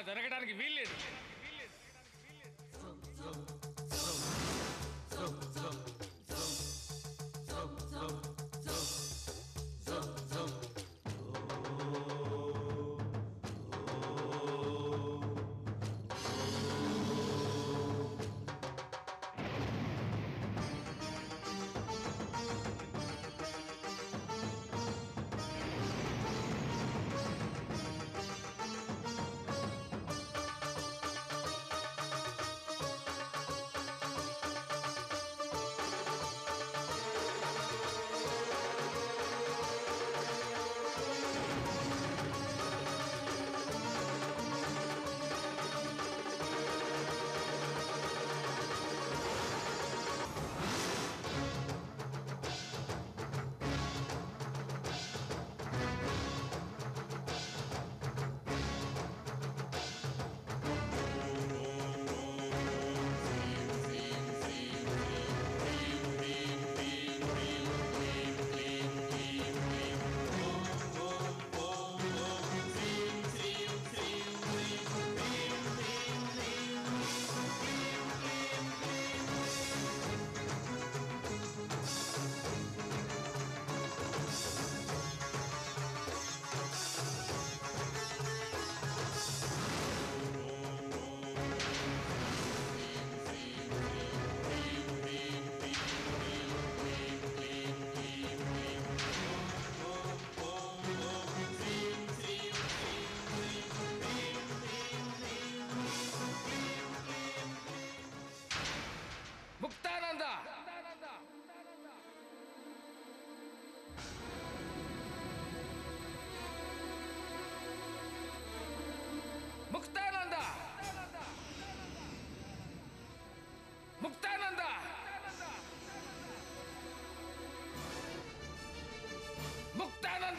జరగడానికి వీల్లేదు ముక్తానంద ముక్తానంద ముక్తానంద ముక్తానంద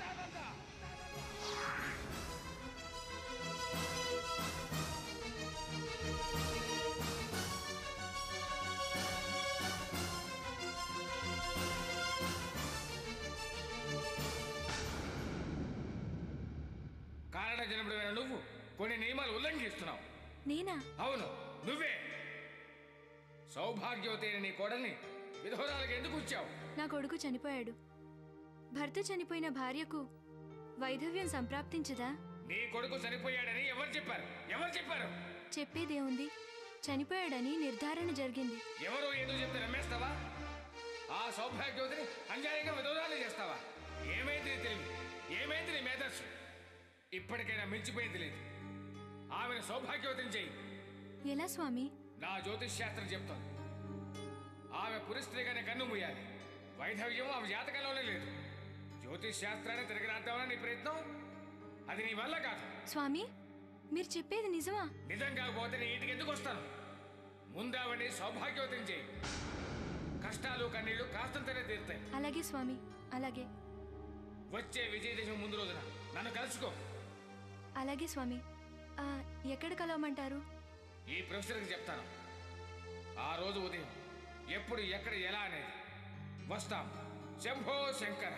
కారణ జనముడైన నువ్వు కొన్ని నియమాలు ఉల్లంఘిస్తున్నావు నేనా అవును నువ్వే సౌభాగ్యవతి అయిన నీ కోడల్ని విధవరాలకు ఎందుకు ఇచ్చావు నా కొడుకు చనిపోయాడు భర్త చనిపోయిన భార్యకు వైధవ్యం సంప్రాప్తించదా నీ కొడుకు చనిపోయాడని ఎవరు చెప్పారు ఎవరు చెప్పారు చెప్పేదేముంది చనిపోయాడని నిర్ధారణ జరిగింది ఎవరు ఎందుకు చెప్తే నమ్మేస్తావా ఆ సౌభాగ్యవతిని అన్యాయంగా విధవరాలు చేస్తావా ఏమైంది నీ తెలివి ఏమైంది నీ మేధస్సు ఇప్పటికైనా మించిపోయింది లేదు ఆమెను సౌభాగ్యవతిని చెయ్యి ఎలా స్వామి నా జ్యోతిష్ శాస్త్రం చెప్తోంది ఆమె పురిస్త్రీగానే కన్ను మూయాలి వైధవ్యం ఆమె జాతకంలోనే లేదు జ్యోతిష్ శాస్త్రాన్ని తిరగరాద్దామని నీ ప్రయత్నం అది నీ వల్ల కాదు స్వామి మీరు చెప్పేది నిజమా నిజం కాకపోతే నీ ఇంటికి ఎందుకు వస్తాను ముందావని సౌభాగ్యవతిని చేయి కష్టాలు కన్నీళ్లు కాస్తంతనే తీరుతాయి అలాగే స్వామి అలాగే వచ్చే విజయదశమి ముందు రోజున నన్ను కలుసుకో అలాగే స్వామి ఆ, ఎక్కడ కలవమంటారు ఈ ప్రొఫెసర్కి చెప్తాను ఆ రోజు ఉదయం ఎప్పుడు ఎక్కడ ఎలా అనేది వస్తాం శంభో శంకర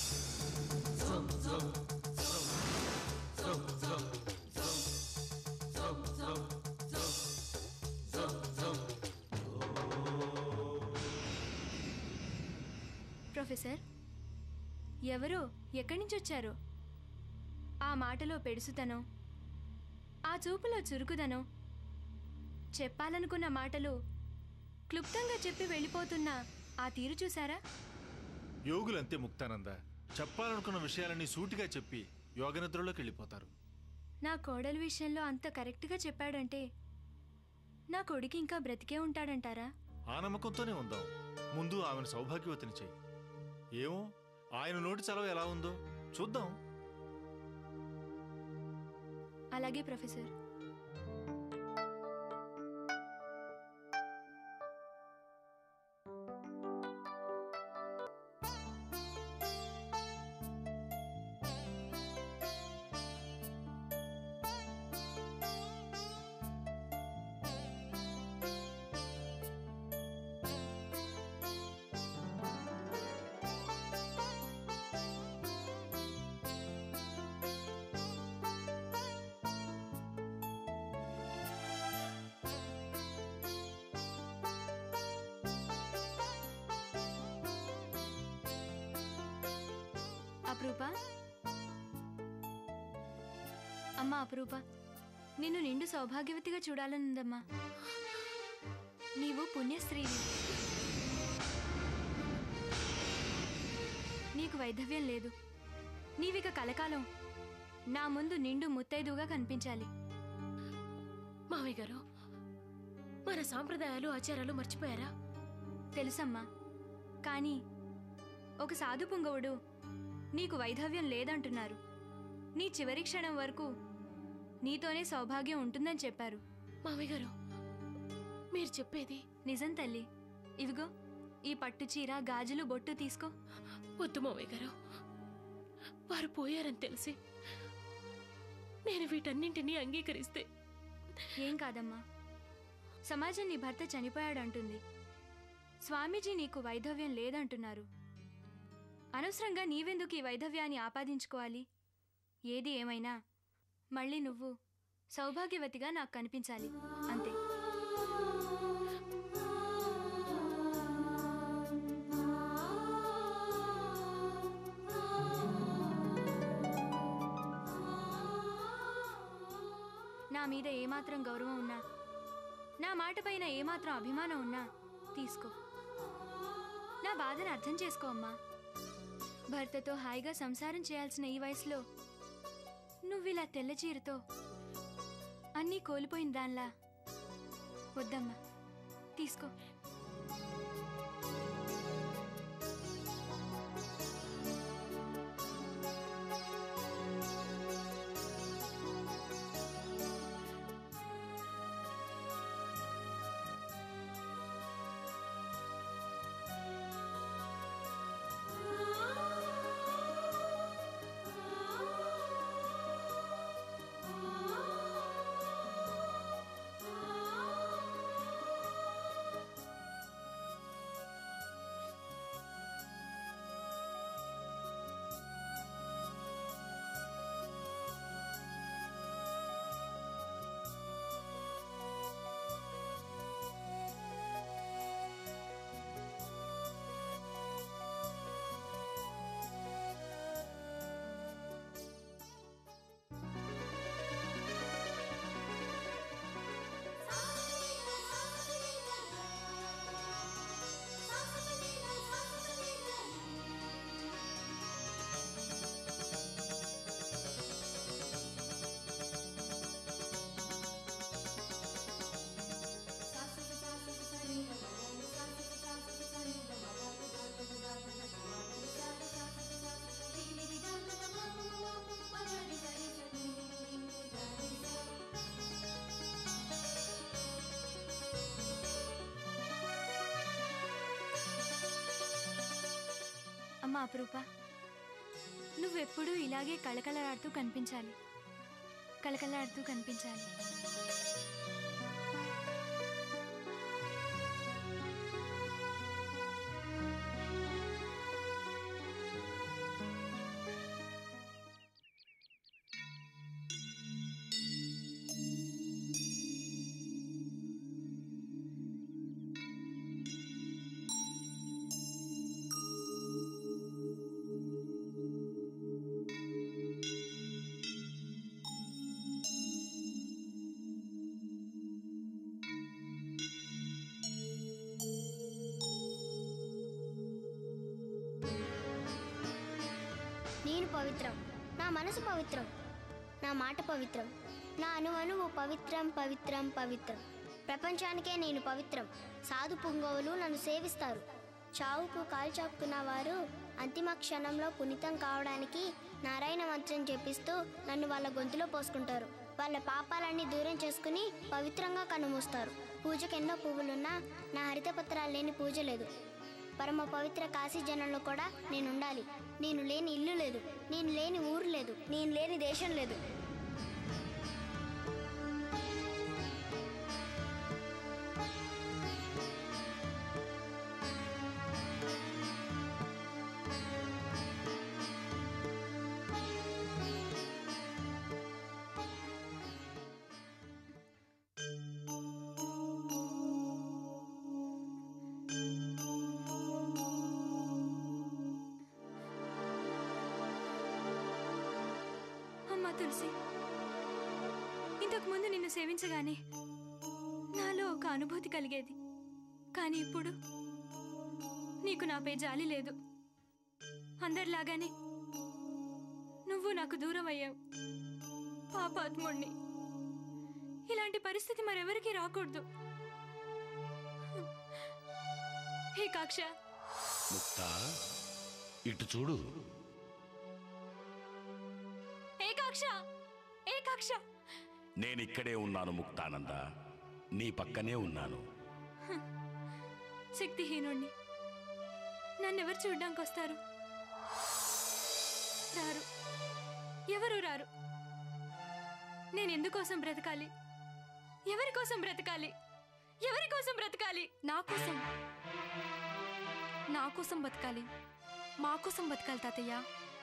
ప్రొఫెసర్ ఎవరో ఎక్కడి నుంచి వచ్చారో ఆ మాటలో పెడుసుతనం ఆ చూపులో చురుకుదనం చెప్పాలనుకున్న మాటలు క్లుప్తంగా చెప్పి వెళ్ళిపోతున్న ఆ తీరు చూసారా యోగులంతే ముక్తానంద చెప్పాలనుకున్న విషయాలన్నీ సూటిగా చెప్పి యోగనిద్రలోకి వెళ్ళిపోతారు నా కోడలి విషయంలో అంత కరెక్ట్గా చెప్పాడంటే నా కొడుకు ఇంకా బ్రతికే ఉంటాడంటారా ఆ నమ్మకంతోనే ఉందాం ముందు ఆమెను సౌభాగ్యవతిని చెయ్యి ఏమో ఆయన నోటి చలవ ఎలా ఉందో చూద్దాం అలాగే ప్రొఫెసర్ అప్రూప అమ్మా అప్రూప నిన్ను నిండు సౌభాగ్యవతిగా చూడాలనుందమ్మా నీవు పుణ్యస్త్రీవి నీకు వైధవ్యం లేదు నీవిక కలకాలం నా ముందు నిండు ముత్తైదుగా కనిపించాలి మావయ్య గారు మన సాంప్రదాయాలు ఆచారాలు మర్చిపోయారా తెలుసమ్మా కానీ ఒక సాధు పుంగవుడు నీకు వైధవ్యం లేదంటున్నారు నీ చివరి క్షణం వరకు నీతోనే సౌభాగ్యం ఉంటుందని చెప్పారు మావయ్య గారు మీరు చెప్పేది నిజం తల్లి ఇవిగో ఈ పట్టు చీర గాజులు బొట్టు తీసుకో వద్దు మావయ్య గారు వారు పోయారని తెలిసి నేను వీటన్నింటినీ అంగీకరిస్తే ఏం కాదమ్మా సమాజం నీ భర్త చనిపోయాడంటుంది స్వామీజీ నీకు వైధవ్యం లేదంటున్నారు అనవసరంగా నీవెందుకు ఈ వైధవ్యాన్ని ఆపాదించుకోవాలి ఏది ఏమైనా మళ్ళీ నువ్వు సౌభాగ్యవతిగా నాకు కనిపించాలి అంతే నా మీద ఏమాత్రం గౌరవం ఉన్నా నా మాట పైన ఏమాత్రం అభిమానం ఉన్నా తీసుకో నా బాధను అర్థం చేసుకో అమ్మా భర్తతో హాయిగా సంసారం చేయాల్సిన ఈ వయసులో నువ్విలా తెల్ల చీరతో అన్నీ కోల్పోయిన దానిలా వద్దమ్మా తీసుకో అమ్మా అపరూప నువ్వెప్పుడూ ఇలాగే కళకళలాడుతూ కనిపించాలి కళకళలాడుతూ కనిపించాలి నేను పవిత్రం నా మనసు పవిత్రం నా మాట పవిత్రం నా అణువణువు పవిత్రం పవిత్రం పవిత్రం ప్రపంచానికే నేను పవిత్రం సాధు పుంగవులు నన్ను సేవిస్తారు చావుకు కాల్చాపుతున్న వారు అంతిమ క్షణంలో పునీతం కావడానికి నారాయణ మంత్రం చెప్పిస్తూ నన్ను వాళ్ళ గొంతులో పోసుకుంటారు వాళ్ళ పాపాలన్నీ దూరం చేసుకుని పవిత్రంగా కనుమూస్తారు పూజకు ఎన్నో పువ్వులున్నా నా హరిత పత్రాలు లేని పూజ లేదు పరమ పవిత్ర కాశీ జనంలో కూడా నేను ఉండాలి నేను లేని ఇల్లు లేదు నేను లేని ఊరు లేదు నేను లేని దేశం లేదు తులసి ఇంతకు ముందు నిన్ను సేవించగానే నాలో ఒక అనుభూతి కలిగేది కానీ ఇప్పుడు నీకు నాపై జాలి లేదు అందరిలాగానే నువ్వు నాకు దూరం అయ్యావు పాపాత్ముణ్ణి ఇలాంటి పరిస్థితి మరెవరికి రాకూడదు హే కాక్ష ముక్త ఇటు చూడు ఏ కాక్ష ఏ కాక్ష నేనిక్కడే ఉన్నాను ముక్తానంద నీ పక్కనే ఉన్నాను శక్తిహీనుణ్ణి నన్నెవరు చూడ్డానికి వస్తారు రారు ఎవరు రారు నేను ఎందుకోసం బ్రతకాలి ఎవరి కోసం బ్రతకాలి ఎవరి కోసం బ్రతకాలి నా కోసం నా కోసం బతకాలి మా కోసం బతకాలి తాతయ్య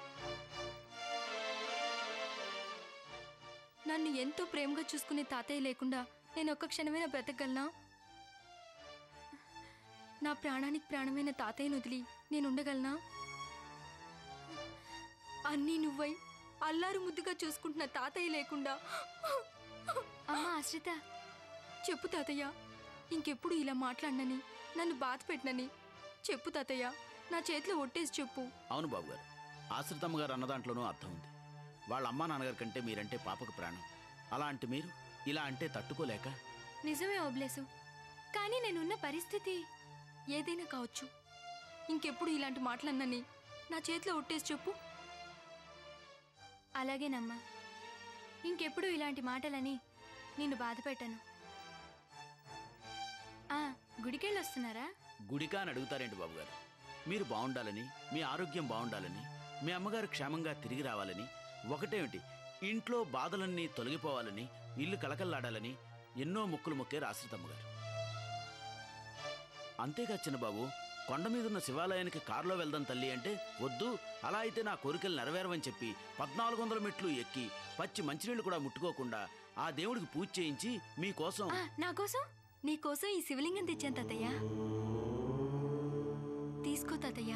నన్ను ఎంతో ప్రేమగా చూసుకునే తాతయ్య లేకుండా నేను ఒక్క క్షణమైనా బ్రతకగలనా నా ప్రాణానికి ప్రాణమైన తాతయ్యను వదిలి నేను ఉండగలనా అన్నీ నువ్వై అల్లారు ముద్దుగా చూసుకుంటున్న తాతయ్య లేకుండా అమ్మా ఆశ్రిత చెప్పు తాతయ్య ఇంకెప్పుడు ఇలా మాట్లాడనని నన్ను బాధ పెట్టనని చెప్పు తాతయ్య నా చేతిలో ఒట్టేసి చెప్పు అవును బాబు గారు ఆశ్రితమ్మ గారు అన్న దాంట్లోనూ అర్థం ఉంది వాళ్ళ అమ్మా నాన్నగారి కంటే మీరంటే పాపకు ప్రాణం అలాంటి మీరు ఇలా అంటే తట్టుకోలేక నిజమే ఓబ్లేసు కానీ నేనున్న పరిస్థితి ఏదైనా కావచ్చు ఇంకెప్పుడు ఇలాంటి మాటలన్నని నా చేతిలో ఒట్టేసి చెప్పు అలాగేనమ్మా ఇంకెప్పుడు ఇలాంటి మాటలని నిన్ను బాధ పెట్టను ఆ గుడికెళ్ళి వస్తున్నారా గుడికా అని అడుగుతారేంటి బాబు గారు మీరు బాగుండాలని మీ ఆరోగ్యం బాగుండాలని మీ అమ్మగారు క్షేమంగా తిరిగి రావాలని ఒకటేమిటి ఇంట్లో బాధలన్నీ తొలగిపోవాలని ఇల్లు కలకల్లాడాలని ఎన్నో మొక్కులు మొక్కారు ఆశ్రితమ్మ గారు అంతేగా చిన్నబాబు కొండ మీదున్న శివాలయానికి కారులో వెళ్దాం తల్లి అంటే వద్దు అలా అయితే నా కోరికలు నెరవేరవని చెప్పి పద్నాలుగు వందల మెట్లు ఎక్కి పచ్చి మంచినీళ్ళు కూడా ముట్టుకోకుండా ఆ దేవుడికి పూజ చేయించి మీకోసం ఆ, నా కోసం నీకోసం ఈ శివలింగం తెచ్చాను తాతయ్య తీసుకో తాతయ్య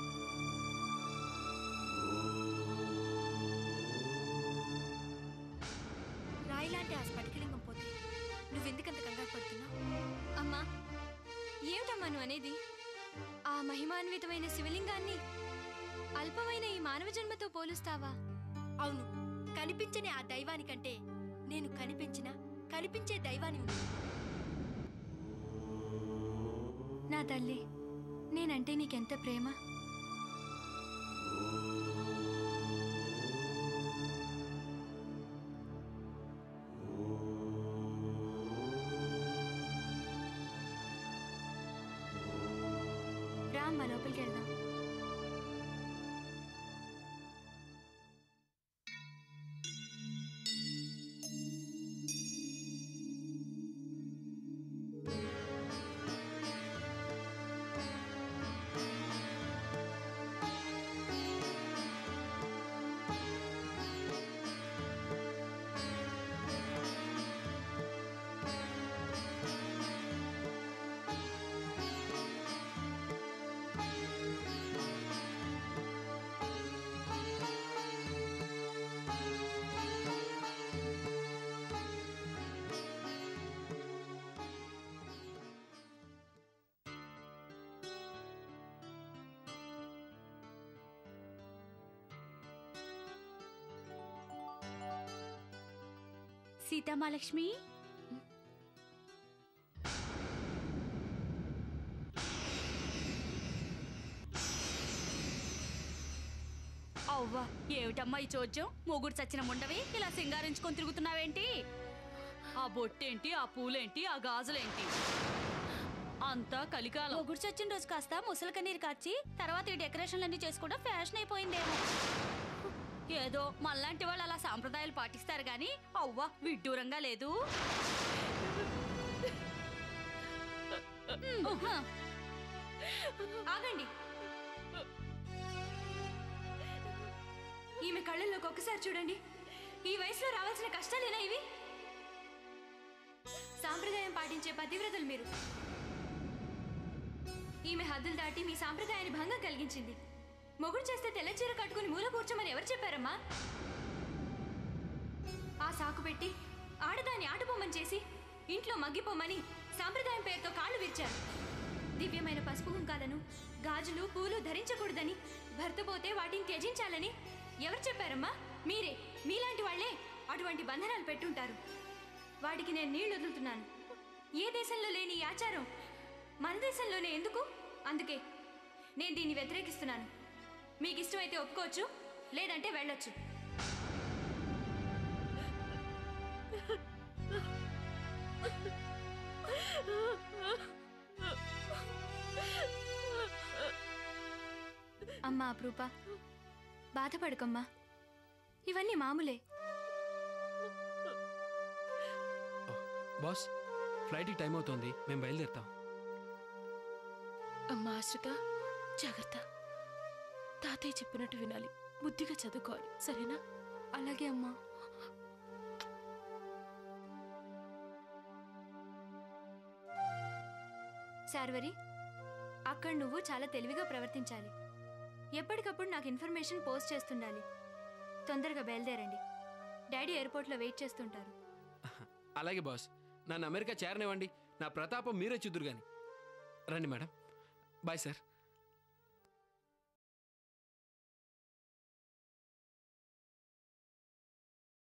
రాయిలాంటి ఆ స్ఫటికలింగం పోతే నువ్వెందుకంత కంగారు పడుతున్నావు అమ్మా ఏమిటమ్మా నువ్వు అనేది ఆ మహిమాన్వితమైన శివలింగాన్ని అల్పమైన ఈ మానవ జన్మతో పోలుస్తావా అవును కనిపించని ఆ దైవానికంటే నేను కనిపించిన కనిపించే దైవాన్ని ఉంది నా తల్లి నేనంటే నీకెంత ప్రేమ రామ్మా లోపలికి వెళ్దాం సీతామాలక్ష్మి అవ్వా ఏమిటమ్మా ఈ చోద్యం మొగుడు చచ్చిన ముండవి ఇలా సింగారించుకొని తిరుగుతున్నావేంటి ఆ బొట్టేంటి ఆ పూలేంటి ఆ గాజులేంటి అంతా కలికాలం మొగుడు చచ్చిన రోజు కాస్త ముసలి కన్నీరు కాచి తర్వాత ఈ డెకరేషన్లన్నీ చేసుకోవడం ఫ్యాషన్ అయిపోయిందేమో ఏదో మళ్ళాంటి వాళ్ళు అలా సాంప్రదాయాలు పాటిస్తారు గాని అవ్వా విడ్డూరంగా లేదు ఉహా. ఆగండి ఈమె కళ్ళల్లోకి ఒక్కసారి చూడండి ఈ వయసులో రావాల్సిన కష్టాలేనా ఇవి సాంప్రదాయం పాటించే పతివ్రతలు మీరు ఈమె హద్దులు దాటి మీ సాంప్రదాయాన్ని భంగం కలిగించింది మొగుడు చేస్తే తెల్ల చీర కట్టుకుని మూల కూర్చోమని ఎవరు చెప్పారమ్మా సాకు పెట్టి ఆడదాన్ని ఆటబొమ్మని చేసి ఇంట్లో మగ్గిపోమని సాంప్రదాయం పేరుతో కాళ్ళు విరిచారు దివ్యమైన పసుపు కుంకాలను గాజులు పూలు ధరించకూడదని భర్త పోతే వాటిని త్యజించాలని ఎవరు చెప్పారమ్మా మీరే మీలాంటి వాళ్ళే అటువంటి బంధనాలు పెట్టుంటారు వాటికి నేను నీళ్లు వదులుతున్నాను ఏ దేశంలో లేని ఈ ఆచారం మన దేశంలోనే ఎందుకు అందుకే నేను దీన్ని వ్యతిరేకిస్తున్నాను మీకు ఇష్టమైతే ఒప్పుకోవచ్చు లేదంటే వెళ్ళొచ్చు అమ్మా అప్రూప బాధపడకమ్మా ఇవన్నీ మామూలే బాస్ ఫ్లైట్కి టైం అవుతోంది మేము బయలుదేరుతాం అమ్మా ఆశ్రిత జాగ్రత్త తాతయ్య చెప్పినట్టు వినాలి బుద్ధిగా చదువుకోవాలి సరేనా అలాగే అమ్మా శార్వరి అక్కడ నువ్వు చాలా తెలివిగా ప్రవర్తించాలి ఎప్పటికప్పుడు నాకు ఇన్ఫర్మేషన్ పోస్ట్ చేస్తుండాలి తొందరగా బయలుదేరండి డాడీ ఎయిర్పోర్ట్లో వెయిట్ చేస్తుంటారు అలాగే బాస్ నన్ను అమెరికా చేరనివ్వండి నా ప్రతాపం మీరే చూద్దరు కానీ రండి మేడం బాయ్ సార్